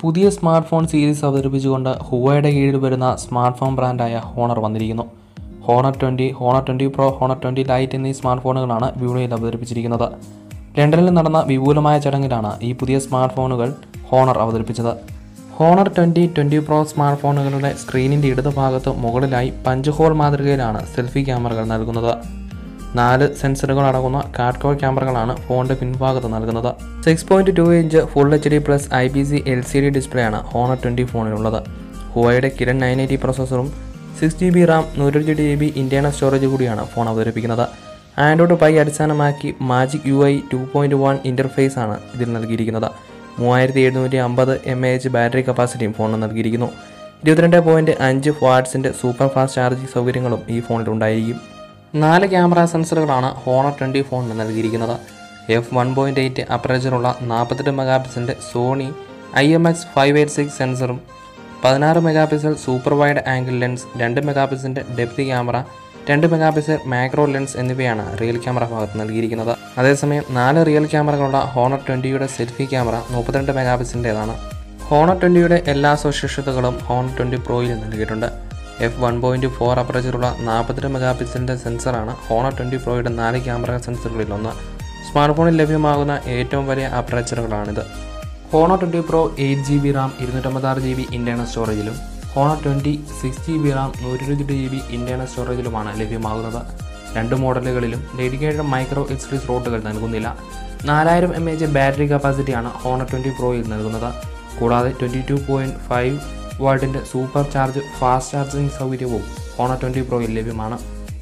പുതിയ smart phone series അവതരിപ്പിച്ചുകൊണ്ട് ഹുവയുടെ കീഴിൽ വരുന്ന സ്മാർട്ട് ഫോൺ ബ്രാൻഡായ ഹോണർ വന്നിരിക്കുന്നു Honor twenty Honor twenty pro Honor twenty lite എന്നീ സ്മാർട്ട് ഫോണുകളാണ് വിപണിയിൽ അവതരിപ്പിച്ചിരിക്കുന്നത് ലണ്ടനിൽ നടന്ന വിപുലമായ ചടങ്ങിലാണ് ഈ പുതിയ സ്മാർട്ട് ഫോണുകൾ ഹോണർ അവതരിപ്പിച്ചത് Honor twenty twenty pro smart ഫോണുകളുടെ സ്ക്രീനിൻ്റെ ഇടതുഭാഗത്ത് മുകളിലായി പഞ്ച് ഹോൾ മാതൃകയിലാണ് സെൽഫി ക്യാമറകൾ നൽകുന്നത് നാല് സെൻസറുകൾ അടങ്ങുന്ന കാർഡ്കോർ ക്യാമറകളാണ് ഫോണിൻ്റെ പിൻഭാഗത്ത് നൽകുന്നത് six point two inch full H D plus I P C L C D display ആണ് ഹോണർ ട്വൻറ്റി ഫോണിലുള്ളത് ഹുവയുടെ കിരൺ നയൻ എയ്റ്റി പ്രോസസ്സറും സിക്സ് ജി ബി റാം നൂറ്റി ജി ബി ഇൻറ്റേണൽ സ്റ്റോറേജ് കൂടിയാണ് ഫോൺ അവതരിപ്പിക്കുന്നത് ആൻഡ്രോയിഡ് പൈ അടിസ്ഥാനമാക്കി magic U I two point one interface ആണ് ഇതിൽ നൽകിയിരിക്കുന്നത് മൂവായിരത്തി എഴുന്നൂറ്റി അമ്പത് എം എ എച്ച് ബാറ്ററി കപ്പാസിറ്റിയും ഫോണിന് നൽകിയിരിക്കുന്നു ഇരുപത്തിരണ്ട് പോയിൻറ്റ് അഞ്ച് വാട്ട്സിൻ്റെ സൂപ്പർ ഫാസ്റ്റ് ചാർജിംഗ് സൗകര്യങ്ങളും ഈ ഫോണിൽ ഉണ്ടായിരിക്കും നാല് ക്യാമറ സെൻസറുകളാണ് ഹോണർ ട്വൻറ്റി ഫോണിന് നൽകിയിരിക്കുന്നത് എഫ് വൺ പോയിൻറ്റ് എയ്റ്റ് അപ്പറേച്ചറുള്ള നാൽപ്പത്തെട്ട് മെഗാ പിക്സലിൻ്റെ Sony I M X five eight six സെൻസറും പതിനാറ് mega pixel super wide angle lens രണ്ട് മെഗാ പിക്സലിൻ്റെ ഡെപ്ത് ക്യാമറ രണ്ട് മെഗാ പിക്സൽ മാക്രോ ലെൻസ് എന്നിവയാണ് റിയൽ ക്യാമറ ഭാഗത്ത് നൽകിയിരിക്കുന്നത് അതേസമയം നാല് റിയൽ ക്യാമറകളുള്ള ഹോണർ ട്വൻറ്റിയുടെ സെൽഫി ക്യാമറ മുപ്പത്തിരണ്ട് മെഗാ പിക്സലിൻ്റേതാണ് ഹോണർ ട്വൻറ്റിയുടെ എല്ലാ സവിശേഷതകളും ഹോണർ ട്വൻറ്റി പ്രോയിൽ നൽകിയിട്ടുണ്ട് എഫ് വൺ പോയിൻറ്റ് ഫോർ അപ്പറേച്ചറുള്ള നാൽപ്പത്തെട്ട് മെഗാ പിക്സലിൻ്റെ സെൻസറാണ് ഹോണർ ട്വൻറ്റി പ്രോയുടെ നാല് ക്യാമറ സെൻസറുകളിലൊന്ന് സ്മാർട്ട് ഫോണിൽ ലഭ്യമാകുന്ന ഏറ്റവും വലിയ അപ്പറേച്ചറുകളാണിത് Honor twenty pro eight G B RAM ഇരുന്നൂറ്റമ്പത്താറ് ജി ബി ഇൻറ്റേണൽ സ്റ്റോറേജിലും Honor twenty six G B RAM നൂറ്റിരുപത്തി ജി ബി ഇൻറ്റേണൽ സ്റ്റോറേജിലുമാണ് ലഭ്യമാകുന്നത് രണ്ട് മോഡലുകളിലും ഡെഡിക്കേറ്റഡ് മൈക്രോ എക്സ് ഡി സ്ലോട്ടുകൾ നൽകുന്നില്ല നാലായിരം എം എച്ച് ബാറ്ററി കപ്പാസിറ്റിയാണ് ഹോണർ ട്വൻറ്റി പ്രോയിൽ നൽകുന്നത് കൂടാതെ ട്വൻറ്റി ടു പോയിൻറ്റ് ഫൈവ് വാട്ടിൻ്റെ സൂപ്പർ ചാർജ് ഫാസ്റ്റ് ചാർജിംഗ് സൗകര്യവും ഹോണർ ട്വൻറ്റി പ്രോയിൽ ലഭ്യമാണ്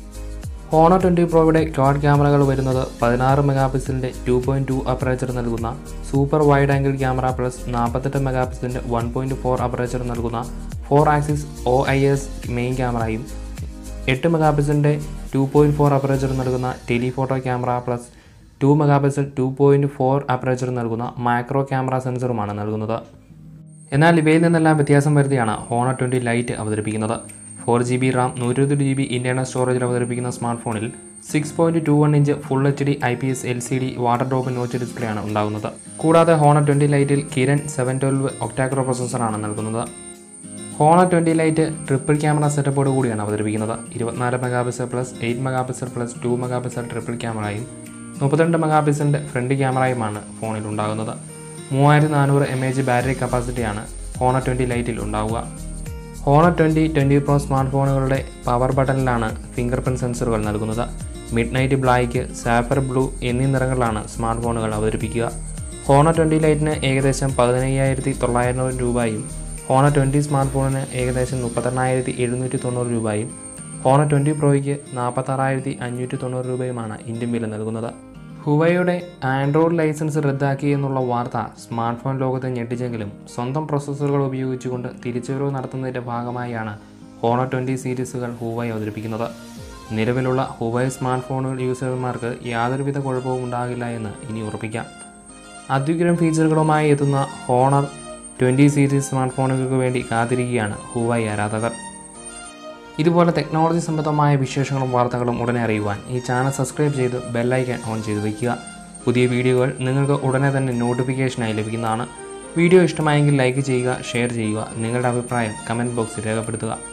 ഹോണർ ട്വൻറ്റി പ്രോയുടെ ക്വാഡ് ക്യാമറകൾ വരുന്നത് പതിനാറ് മെഗാ പിക്സലിൻ്റെ ടു പോയിൻറ്റ് ടു അപ്പറേച്ചർ നൽകുന്ന super wide angle camera plus നാൽപ്പത്തെട്ട് മെഗാ പിക്സലിൻ്റെ വൺ പോയിൻറ്റ് ഫോർ അപ്പറേച്ചർ നൽകുന്ന four axis O I S main ക്യാമറയും എട്ട് മെഗാ പിക്സലിൻ്റെ ടു പോയിൻറ്റ് ഫോർ അപ്പറേച്ചർ നൽകുന്ന telephoto camera plus two mega pixel two point four aperture നൽകുന്ന macro camera സെൻസറുമാണ് നൽകുന്നത് എന്നാൽ ഇവയിൽ നിന്നെല്ലാം വ്യത്യാസം വരുത്തിയാണ് ഹോണർ ട്വൻറ്റി ലൈറ്റ് അവതരിപ്പിക്കുന്നത് ഫോർ ജി ബി റാം നൂറ്റി ജി ബി ഇൻറ്റേണൽ സ്റ്റോറേജിൽ അവതരിപ്പിക്കുന്ന സ്മാർട്ട് ഫോണിൽ six point two one inch full H D I P S L C D water drop notch display ആണ് ഉണ്ടാകുന്നത് കൂടാതെ ഹോണർ ട്വൻറ്റി ലൈറ്റിൽ Kirin seven twelve ഒക്ടാക്രോ പ്രൊസസ്സറാണ് നൽകുന്നത് Honor twenty lite triple camera സെറ്റപ്പോട് കൂടിയാണ് അവതരിപ്പിക്കുന്നത് ഇരുപത്തിനാല് mega pixel plus eight mega pixel plus two mega pixel triple ക്യാമറയും മുപ്പത്തിരണ്ട് മെഗാ പിക്സലിൻ്റെ ഫ്രണ്ട് ക്യാമറയുമാണ് ഫോണിൽ ഉണ്ടാകുന്നത് മൂവായിരത്തി നാനൂറ് എം എച്ച് ബാറ്ററി കപ്പാസിറ്റിയാണ് ഹോണർ ട്വൻറ്റി ലൈറ്റിൽ ഉണ്ടാവുക Honor twenty twenty pro smart ഫോണുകളുടെ പവർ ബട്ടണിലാണ് ഫിംഗർ പ്രിൻറ് സെൻസറുകൾ നൽകുന്നത് midnight black sapphire blue എന്നീ നിറങ്ങളിലാണ് സ്മാർട്ട് ഫോണുകൾ അവതരിപ്പിക്കുക ഹോണർ ട്വൻറ്റി ലൈറ്റിന് ഏകദേശം പതിനയ്യായിരത്തി തൊള്ളായിരം രൂപയും ഹോണർ ട്വൻറ്റി സ്മാർട്ട് ഫോണിന് ഏകദേശം മുപ്പത്തെണ്ണായിരത്തി എഴുന്നൂറ്റി തൊണ്ണൂറ് രൂപയും ഹോണർ ട്വൻറ്റി പ്രോയ്ക്ക് നാൽപ്പത്താറായിരത്തി അഞ്ഞൂറ്റി തൊണ്ണൂറ് രൂപയുമാണ് ഇന്ത്യൻ വില നൽകുന്നത് ഹുവയുടെ ആൻഡ്രോയിഡ് ലൈസൻസ് റദ്ദാക്കി എന്നുള്ള വാർത്ത സ്മാർട്ട് ഫോൺ ലോകത്തെ ഞെട്ടിച്ചെങ്കിലും സ്വന്തം പ്രോസസ്സറുകൾ ഉപയോഗിച്ചുകൊണ്ട് തിരിച്ചുവരവ് നടത്തുന്നതിൻ്റെ ഭാഗമായാണ് ഹോണർ ട്വൻറ്റി സീരീസുകൾ ഹുവൈ അവതരിപ്പിക്കുന്നത് നിലവിലുള്ള ഹുവൈ സ്മാർട്ട് ഫോണുകൾ യൂസർമാർക്ക് യാതൊരുവിധ കുഴപ്പവും ഉണ്ടാകില്ല എന്ന് ഇനി ഉറപ്പിക്കാം അത്യുഗ്രം ഫീച്ചറുകളുമായി എത്തുന്ന ഹോണർ ട്വൻറ്റി സീരീസ് സ്മാർട്ട് ഫോണുകൾക്ക് വേണ്ടി കാത്തിരിക്കുകയാണ് ഹുവൈ ആരാധകർ ഇതുപോലെ ടെക്നോളജി സംബന്ധമായ വിശേഷങ്ങളും വാർത്തകളും ഉടനെ അറിയുവാൻ ഈ ചാനൽ സബ്സ്ക്രൈബ് ചെയ്ത് ബെല്ലൈക്കൺ ഓൺ ചെയ്ത് വയ്ക്കുക പുതിയ വീഡിയോകൾ നിങ്ങൾക്ക് ഉടനെ തന്നെ നോട്ടിഫിക്കേഷനായി ലഭിക്കുന്നതാണ് വീഡിയോ ഇഷ്ടമായെങ്കിൽ ലൈക്ക് ചെയ്യുക ഷെയർ ചെയ്യുക നിങ്ങളുടെ അഭിപ്രായം കമൻറ്റ് ബോക്സിൽ രേഖപ്പെടുത്തുക